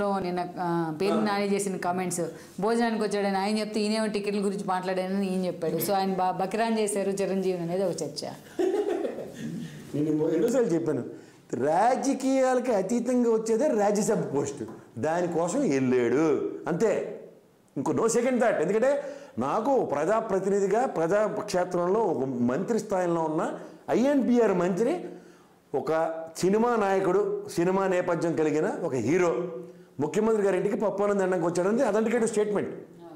విషయంలో నిన్న ఆ, పేరు నాని చేసిన కామెంట్స్ భోజనానికి వచ్చాడని ఆయన చెప్తే ఈయనేమో టికెట్ల గురించి మాట్లాడానని ఈయన చెప్పాడు సో ఆయన బా బకిరాన్ చేశారు చిరంజీవి అనేది ఒక చర్చ నేను మొ- ఎన్నోసార్లు చెప్పాను రాజకీయాలకి అతీతంగా వచ్చేదే రాజ్యసభ పోస్టు దానికోసం వెళ్ళాడు అంతే ఇంకో నో సెకండ్ థాట్ ఎందుకంటే నాకు ప్రజాప్రతినిధిగా ప్రజాక్షేత్రంలో ఒక మంత్రి స్థాయిలో ఉన్న ఐఎన్పిఆర్ మంత్రి ఒక సినిమా నాయకుడు సినిమా నేపథ్యం కలిగిన ఒక హీరో ముఖ్యమంత్రి గారి ఇంటికి పప్పానం దండానికి వచ్చాడని అథెంటికేటివ్ స్టేట్మెంట్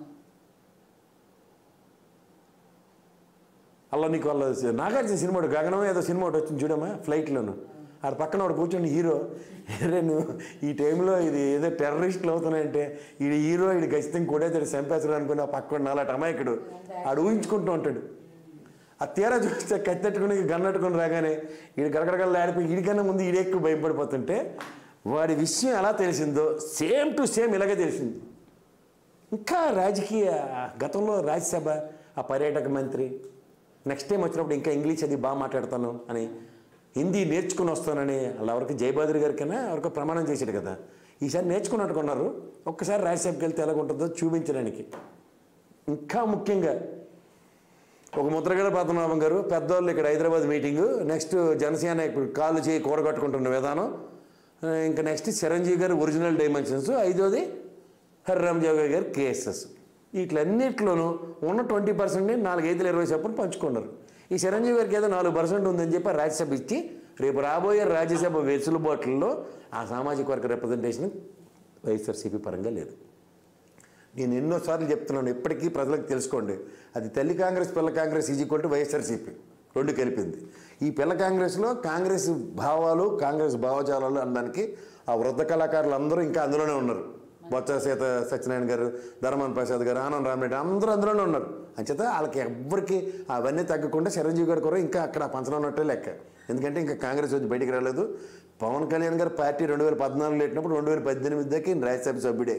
అలా నీకు వాళ్ళ నాగార్జున సినిమా ఒకటి గగనం ఏదో సినిమా ఒకటి వచ్చింది చూడమ్మా ఫ్లైట్లోను ఆడ పక్కన వాడు కూర్చొని హీరో "అరే నువ్వు ఈ టైంలో ఇది ఏదో టెర్రరిస్టులు అవుతున్నాయంటే ఈ హీరో ఇది ఖచ్చితంగా కొడేతాడు చంపేస్తాడు అనుకుని ఆ పక్కన నాలాంటి అమాయకుడు ఆడు ఊహించుకుంటూ ఉంటాడు ఆ తీరా చూస్తే కత్తెట్టుకుని గన్నట్టుకుని రాగానే ఈడు గడగడగల ఆడిపోయి ఈడికన్నా ముందు ఈడు ఎక్కువ భయపడిపోతుంటే వాడి విషయం ఎలా తెలిసిందో సేమ్ టు సేమ్ ఇలాగే తెలిసింది ఇంకా రాజకీయ గతంలో రాజ్యసభ ఆ పర్యాటక మంత్రి నెక్స్ట్ టైం వచ్చినప్పుడు ఇంకా ఇంగ్లీష్ అది బాగా మాట్లాడతాను అని హిందీ నేర్చుకుని వస్తానని వాళ్ళ ఎవరికి జయబాద్రి గారికైనా ఎవరికో ప్రమాణం చేశాడు కదా ఈసారి నేర్చుకున్నట్టుకున్నారు ఒక్కసారి రాజ్యసభకి వెళ్తే ఎలా ఉంటుందో చూపించడానికి ఇంకా ముఖ్యంగా ఒక ముద్రగడ పద్మనాభం గారు పెద్దవాళ్ళు ఇక్కడ హైదరాబాద్ మీటింగు నెక్స్ట్ జనసేన ఇప్పుడు కాళ్ళు చేయి కూడగట్టుకుంటున్న విధానం ఆ, ఇంకా నెక్స్ట్ చిరంజీవి గారు ఒరిజినల్ డైమెన్షన్స్ ఐదోది హరిరామ్ జోగి గారు కేసెస్ వీటిలన్నిట్లోనూ ఉన్న ట్వంటీ పర్సెంట్ని నాలుగు ఐదులు ఇరవై చొప్పున పంచుకున్నారు ఈ చిరంజీవి గారికి ఏదో నాలుగు పర్సెంట్ ఉందని చెప్పి రాజ్యసభ ఇచ్చి రేపు రాబోయే రాజ్యసభ వెసులుబాట్లలో ఆ సామాజిక వర్గ రిప్రజెంటేషన్ వైఎస్ఆర్సీపీ పరంగా లేదు నేను ఎన్నోసార్లు చెప్తున్నాను ఇప్పటికీ ప్రజలకు తెలుసుకోండి అది తల్లి కాంగ్రెస్ పిల్ల Congress is equal to YSRCP రెండు కలిపింది ఈ పిల్ల కాంగ్రెస్లో కాంగ్రెస్ భావాలు కాంగ్రెస్ భావజాలాలు అనడానికి ఆ వృద్ధ కళాకారులు అందరూ ఇంకా అందులోనే ఉన్నారు బొత్స సీత సత్యనారాయణ గారు ధర్మాన్ ప్రసాద్ గారు ఆనంద్ రామరెడ్డి అందరూ అందులోనే ఉన్నారు అంచేత వాళ్ళకి ఎవ్వరికి అవన్నీ తగ్గకుండా చిరంజీవి గారు కూడా ఇంకా అక్కడ పంచనున్నట్టే లెక్క ఎందుకంటే ఇంకా కాంగ్రెస్ వచ్చి బయటికి రాలేదు పవన్ కళ్యాణ్ గారు పార్టీ రెండు వేల పద్నాలుగులో పెట్టినప్పుడు రెండు వేల పద్దెనిమిది దాకా ఈయన రాజ్యసభ సభ్యుడే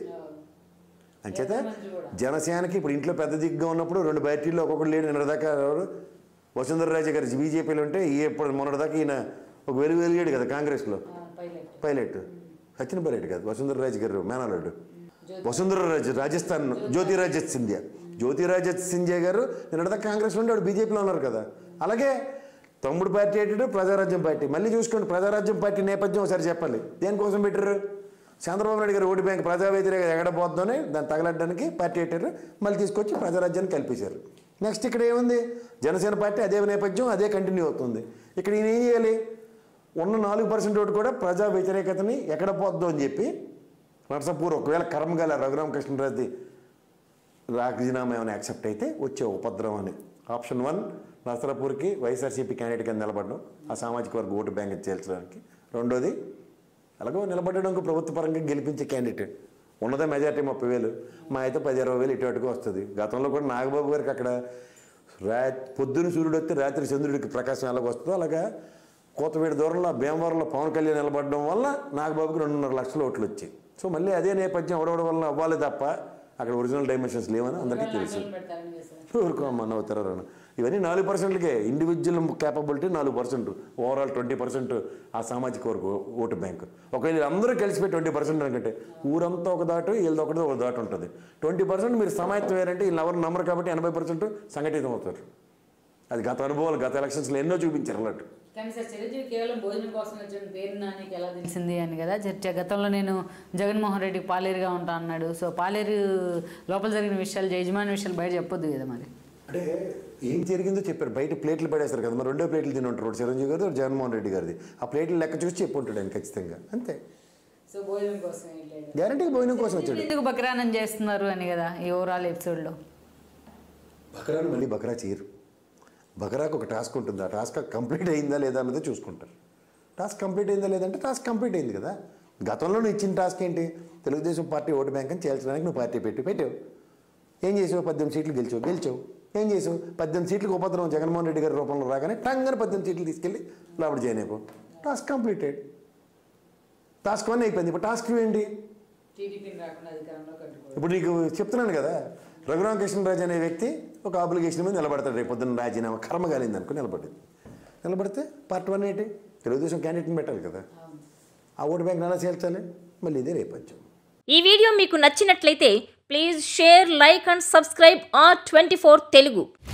అంచేత జనసేనకి ఇప్పుడు ఇంట్లో పెద్ద దిగ్గా ఉన్నప్పుడు రెండు పార్టీల్లో ఒక్కొక్కరు లేడు నిన్నదాకా ఎవరు వసుంధరరాజు గారు బీజేపీలో ఉంటే ఈ ఎప్పుడు మొన్నటిదాకా ఈయన ఒక వెలుగు వెలిగాడు కదా కాంగ్రెస్లో పైలట్ సచిన్ పైలట్ కాదు వసుంధరరాజు గారు మేనల్లుడు వసుంధరరాజు రాజస్థాన్ జ్యోతిరాజ్ సింధియా జ్యోతిరాజ్ సింధియా గారు నిన్నటిదాకా కాంగ్రెస్లో ఉండి వాడు బీజేపీలో ఉన్నారు కదా అలాగే తమ్ముడు పార్టీ ఏంటంటే ప్రజారాజ్యం పార్టీ మళ్ళీ చూసుకోండి ప్రజారాజ్యం పార్టీ నేపథ్యం ఒకసారి చెప్పాలి దేనికోసం పెట్టారు చంద్రబాబు నాయుడు గారు ఓటు బ్యాంక్ ప్రజా వ్యతిరేక ఎగడబోద్దని దాన్ని తగలడ్డానికి పార్టీ పెట్టారు మళ్ళీ తీసుకొచ్చి ప్రజారాజ్యాన్ని కల్పించారు నెక్స్ట్ ఇక్కడ ఏముంది జనసేన పార్టీ అదే నేపథ్యం అదే కంటిన్యూ అవుతుంది ఇక్కడ ఈయన ఏం చేయాలి ఉన్న నాలుగు పర్సెంట్ ఓటు కూడా ప్రజా వ్యతిరేకతని ఎక్కడ పోద్దు అని చెప్పి నరసపూర్ ఒకవేళ కర్మగాల రఘురామకృష్ణరాజుది రాజీనామా ఏమైనా యాక్సెప్ట్ అయితే వచ్చే ఉపద్రవం అని ఆప్షన్ వన్ నరసరాపూర్కి వైఎస్ఆర్సీపీ క్యాండిడేట్ కింద నిలబడడం ఆ సామాజిక వర్గ ఓటు బ్యాంక్ చేర్చడానికి రెండోది అలాగో నిలబడడానికి ప్రభుత్వ పరంగా గెలిపించే క్యాండిడేట్ ఉన్నదే మెజార్టీ ముప్పై వేలు మా అయితే పది ఇరవై వేలు ఇటు అటుకు వస్తుంది గతంలో కూడా నాగబాబు గారికి అక్కడ రా పొద్దున సూర్యుడు వస్తే రాత్రి చంద్రుడికి ప్రకాశం ఎలాగ వస్తుందో అలాగా కోతవేడి దూరంలో భీమవరంలో పవన్ కళ్యాణ్ నిలబడడం వల్ల నాగబాబుకి రెండున్నర లక్షల ఓట్లు వచ్చాయి సో మళ్ళీ అదే నేపథ్యం అవడవడం వల్ల అవ్వాలి తప్ప అక్కడ ఒరిజినల్ డైమెన్షన్స్ లేవని అందరికీ తెలుసు ఊరుకోమన్న అవుతారు ఇవన్నీ నాలుగు పర్సెంట్లకే ఇండివిజువల్ క్యాపబిలిటీ నాలుగు పర్సెంట్ ఓవరాల్ ట్వంటీ పర్సెంట్ ఆ సామాజిక వర్గ ఓటు బ్యాంక్ ఒకవేళ వీళ్ళందరూ కలిసిపోయి ట్వంటీ పర్సెంట్ అనుకుంటే ఊరంతా ఒక దాటు వీళ్ళది ఒకటి ఒక దాటు ఉంటుంది ట్వంటీ పర్సెంట్ మీరు సమాయత్తం వేరంటే వీళ్ళు ఎవరు నమ్మరు కాబట్టి ఎనభై పర్సెంట్ సంఘటితం అవుతారు అది గత అనుభవాలు గత ఎలక్షన్స్లో ఎన్నో చూపించారు అన్నట్టు కానీ సార్ చిరంజీవి కేవలం భోజనం కోసం వచ్చిన పేరు నానికి ఎలా తెలిసింది అని కదా చర్చ గతంలో నేను జగన్మోహన్ రెడ్డికి పాలేరుగా ఉంటా అన్నాడు సో పాలేరు లోపల జరిగిన విషయాలు యజమాని విషయాలు బయట చెప్పొద్దు కదా మరి అంటే ఏం జరిగిందో చెప్పారు బయట ప్లేట్లు పడేస్తారు కదా మరి రెండో ప్లేట్లు తిని ఉంటారు ఒకటి చిరంజీవి గారు ఒకటి జగన్మోహన్ రెడ్డి గారిది ఆ ప్లేట్లు లెక్క చూసి చెప్పి ఉంటాడు ఆయన ఖచ్చితంగా అంతే సో భోజనం కోసం వెళ్ళాడు గ్యారంటీ భోజనం కోసం వచ్చాడు ఎందుకు బక్రానం చేస్తున్నారు అని కదా ఈ ఓవరాల్ ఎపిసోడ్లో బకరాను మళ్ళీ బకరా చేయరు బకరాకు ఒక టాస్క్ ఉంటుంది ఆ టాస్క్ కంప్లీట్ అయిందా లేదా అన్నది చూసుకుంటారు టాస్క్ కంప్లీట్ అయిందా లేదంటే టాస్క్ కంప్లీట్ అయింది కదా గతంలో నువ్వు ఇచ్చిన టాస్క్ ఏంటి తెలుగుదేశం పార్టీ ఓటు బ్యాంక్ అని చేల్చడానికి నువ్వు పార్టీ పెట్టి పెట్టావు ఏం చేసావు పద్దెనిమిది సీట్లు గెలిచావు గెలిచావు ఏం చేసావు పద్దెనిమిది సీట్లకు ఉపద్రవం జగన్మోహన్ రెడ్డి గారి రూపంలో రాగానే టంగని పద్దెనిమిది సీట్లు తీసుకెళ్ళి లోపల జాయిన్ అయిపో టాస్క్ కంప్లీటెడ్ టాస్క్ వన్ అయిపోయింది ఇప్పుడు టాస్క్ ఏంటి టీడీపీని రాకుండా అధికారంలో కట్టుకోవడం ఇప్పుడు నీకు చెప్తున్నాను కదా రఘురామకృష్ణరాజు అనే వ్యక్తి ఒక ఆబ్లిగేషన్ మీద నిలబడతాడు రేపు పొద్దున్న రాజీనామా కర్మ కాలింది అనుకుని నిలబడింది నిలబడితే పార్ట్ వన్ ఏంటి తెలుగుదేశం క్యాండిడేట్ని పెట్టాలి కదా ఆ ఓటు బ్యాంక్ ఎలా చేర్చాలి మళ్ళీ ఇదే రేపొచ్చాం ఈ వీడియో మీకు నచ్చినట్లయితే please share like and subscribe R twenty Telugu